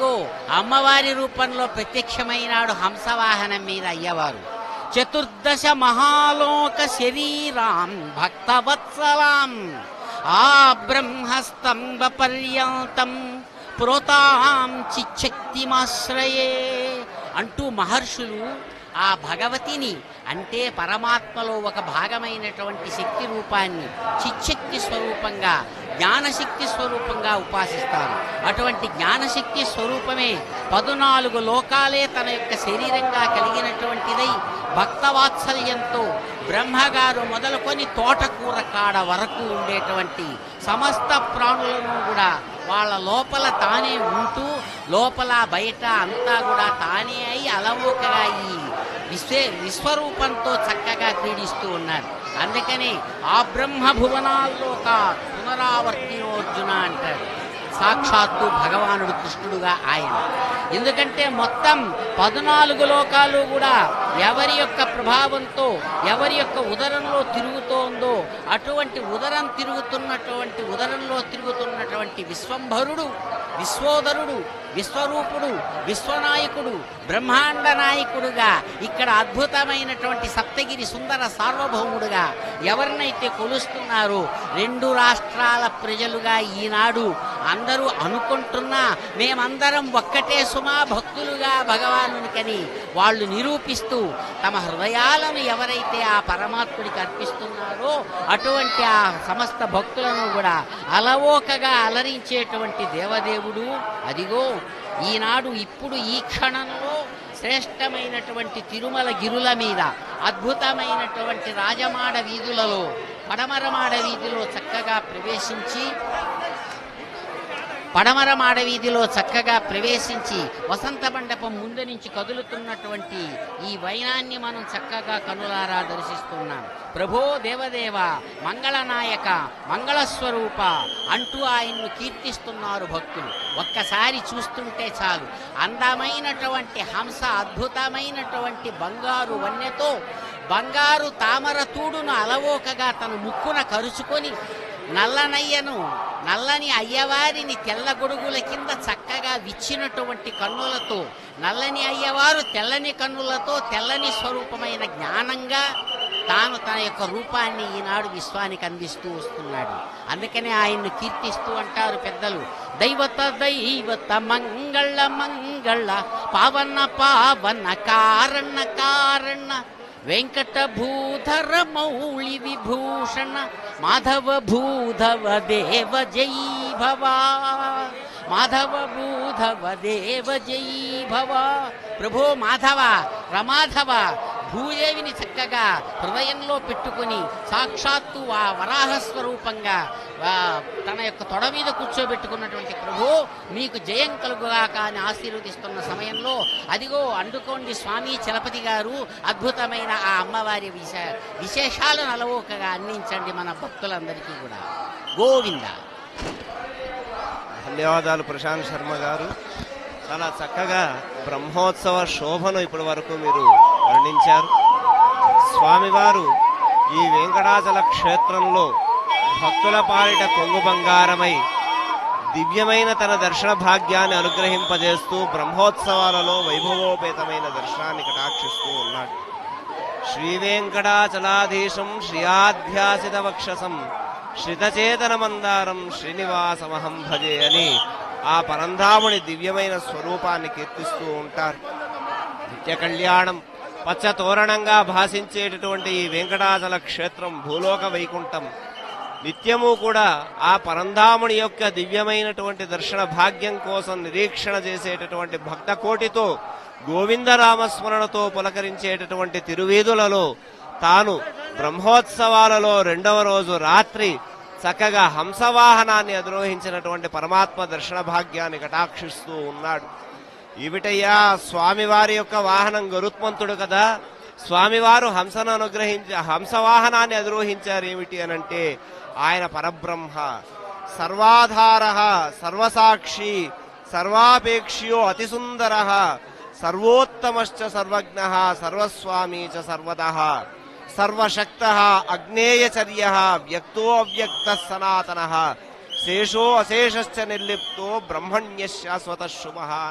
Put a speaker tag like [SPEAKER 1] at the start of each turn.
[SPEAKER 1] అదిగో అమ్మవారి రూపంలో ప్రత్యక్షమైనాడు హంసవాహనం మీద అయ్యవారు చతుర్దశ మహాలోక శరీరాం భక్తవత్సలాం ఆ బ్రహ్మస్తంభ పర్యంతం ప్రోతాం చిచ్చక్తిమాశ్రయే అంటూ మహర్షులు ఆ భగవతిని అంటే పరమాత్మలో ఒక భాగమైనటువంటి శక్తి రూపాన్ని చిచ్చక్తి స్వరూపంగా జ్ఞానశక్తి స్వరూపంగా ఉపాసిస్తారు అటువంటి జ్ఞానశక్తి స్వరూపమే పదునాలుగు లోకాలే తన యొక్క శరీరంగా కలిగినటువంటిదై భక్తవాత్సల్యంతో బ్రహ్మగారు మొదలుకొని తోటకూర కాడ వరకు ఉండేటువంటి సమస్త ప్రాణులను కూడా వాళ్ళ లోపల తానే ఉంటూ లోపల బయట అంతా కూడా తానే అయి అలవోకగా ఈ విశ్వ విశ్వరూపంతో చక్కగా క్రీడిస్తూ ఉన్నారు అందుకని ఆ బ్రహ్మ భువనాల్లోక పునరావర్తినోర్జున అంటారు సాక్షాత్తు భగవానుడు కృష్ణుడుగా ఆయన ఎందుకంటే మొత్తం పద్నాలుగు లోకాలు కూడా ఎవరి యొక్క ప్రభావంతో ఎవరి యొక్క ఉదరంలో తిరుగుతోందో అటువంటి ఉదరం తిరుగుతున్నటువంటి ఉదరంలో తిరుగుతున్నటువంటి విశ్వంభరుడు విశ్వోదరుడు విశ్వరూపుడు విశ్వనాయకుడు బ్రహ్మాండ నాయకుడుగా ఇక్కడ అద్భుతమైనటువంటి సప్తగిరి సుందర సార్వభౌముడుగా ఎవరినైతే కొలుస్తున్నారో రెండు రాష్ట్రాల ప్రజలుగా ఈనాడు అందరూ అనుకుంటున్నా మేమందరం ఒక్కటే సుమా భక్తులుగా భగవానునికని వాళ్ళు నిరూపిస్తూ తమ హృదయాలను ఎవరైతే ఆ పరమాత్ముడికి అర్పిస్తున్నారో అటువంటి ఆ సమస్త భక్తులను కూడా అలవోకగా అలరించేటువంటి దేవదేవుడు అదిగో ఈనాడు ఇప్పుడు ఈ క్షణంలో శ్రేష్టమైనటువంటి తిరుమల గిరుల మీద అద్భుతమైనటువంటి రాజమాడ వీధులలో పడమరమాడ వీధిలో చక్కగా ప్రవేశించి పడమర మాడవీధిలో చక్కగా ప్రవేశించి వసంత మండపం ముందు నుంచి కదులుతున్నటువంటి ఈ వైనాన్ని మనం చక్కగా కనులారా దర్శిస్తున్నాం ప్రభో దేవదేవ మంగళనాయక మంగళస్వరూప అంటూ ఆయన్ను కీర్తిస్తున్నారు భక్తులు ఒక్కసారి చూస్తుంటే చాలు అందమైనటువంటి హంస అద్భుతమైనటువంటి బంగారు వన్నెతో బంగారు తామర తూడును అలవోకగా తన ముక్కున కరుచుకొని నల్లనయ్యను నల్లని అయ్యవారిని తెల్ల గొడుగుల కింద చక్కగా విచ్చినటువంటి కన్నులతో నల్లని అయ్యవారు తెల్లని కన్నులతో తెల్లని స్వరూపమైన జ్ఞానంగా తాను తన యొక్క రూపాన్ని ఈనాడు విశ్వానికి అందిస్తూ వస్తున్నాడు అందుకనే ఆయన్ను కీర్తిస్తూ అంటారు పెద్దలు దైవత దైవత మంగళ మంగళ పావన పావన కారణ కారణ వెంకట భూధర మౌళి విభూషణ మాధవ భూధవ దేవ జై భవా మాధవ భూధవ దేవ జై భవ ప్రభో మాధవ రమాధవ భూదేవిని చక్కగా హృదయంలో పెట్టుకుని సాక్షాత్తు ఆ వరాహ స్వరూపంగా ఆ, తన యొక్క తొడ మీద కూర్చోబెట్టుకున్నటువంటి ప్రభు మీకు జయం కలుగుగాక అని ఆశీర్వదిస్తున్న సమయంలో అదిగో అందుకోండి స్వామి చలపతి గారు అద్భుతమైన ఆ అమ్మవారి విశ విశేషాలను అలవోకగా అందించండి మన భక్తులందరికీ కూడా గోవింద
[SPEAKER 2] ధన్యవాదాలు ప్రశాంత్ శర్మ గారు చాలా చక్కగా బ్రహ్మోత్సవ శోభను ఇప్పటి వరకు మీరు వర్ణించారు స్వామివారు ఈ వెంకటాచల క్షేత్రంలో భక్తుల పాలిట కొంగు బంగారమై దివ్యమైన తన దర్శన భాగ్యాన్ని అనుగ్రహింపజేస్తూ బ్రహ్మోత్సవాలలో వైభవోపేతమైన దర్శనాన్ని కటాక్షిస్తూ ఉన్నాడు శ్రీ వెంకటాచలాధీశం శ్రియాధ్యాసిత వక్షసం శ్రితచేతన మందారం శ్రీనివాసమహం భజే అని ఆ పరంధాముని దివ్యమైన స్వరూపాన్ని కీర్తిస్తూ ఉంటారు నిత్య కళ్యాణం పచ్చ తోరణంగా భాషించేటటువంటి ఈ వెంకటాచల క్షేత్రం భూలోక వైకుంఠం నిత్యము కూడా ఆ పరంధాముని యొక్క దివ్యమైనటువంటి దర్శన భాగ్యం కోసం నిరీక్షణ చేసేటటువంటి భక్త కోటితో గోవిందరామస్మరణతో పులకరించేటటువంటి తిరువీధులలో తాను బ్రహ్మోత్సవాలలో రెండవ రోజు రాత్రి చక్కగా హంసవాహనాన్ని అధిరోహించినటువంటి పరమాత్మ దర్శన భాగ్యాన్ని కటాక్షిస్తూ ఉన్నాడు ఏమిటయ్యా స్వామివారి యొక్క వాహనం గరుత్మంతుడు కదా స్వామివారు హంసను అనుగ్రహించి హంసవాహనాన్ని అధిరోహించారు ఏమిటి అనంటే ఆయన పరబ్రహ్మ సర్వాధార సర్వసాక్షి సర్వాపేక్ష్యో అతిసుందర సర్వోత్తమశ్చ సర్వజ్ఞ సర్వస్వామి చ సర్వత సర్వశక్త అగ్నేయచర్య వ్యక్తో అవ్యక్త సనాతన శేషో అశేషశ్చ నిర్లిప్తో బ్రహ్మణ్య శాశ్వత శుభ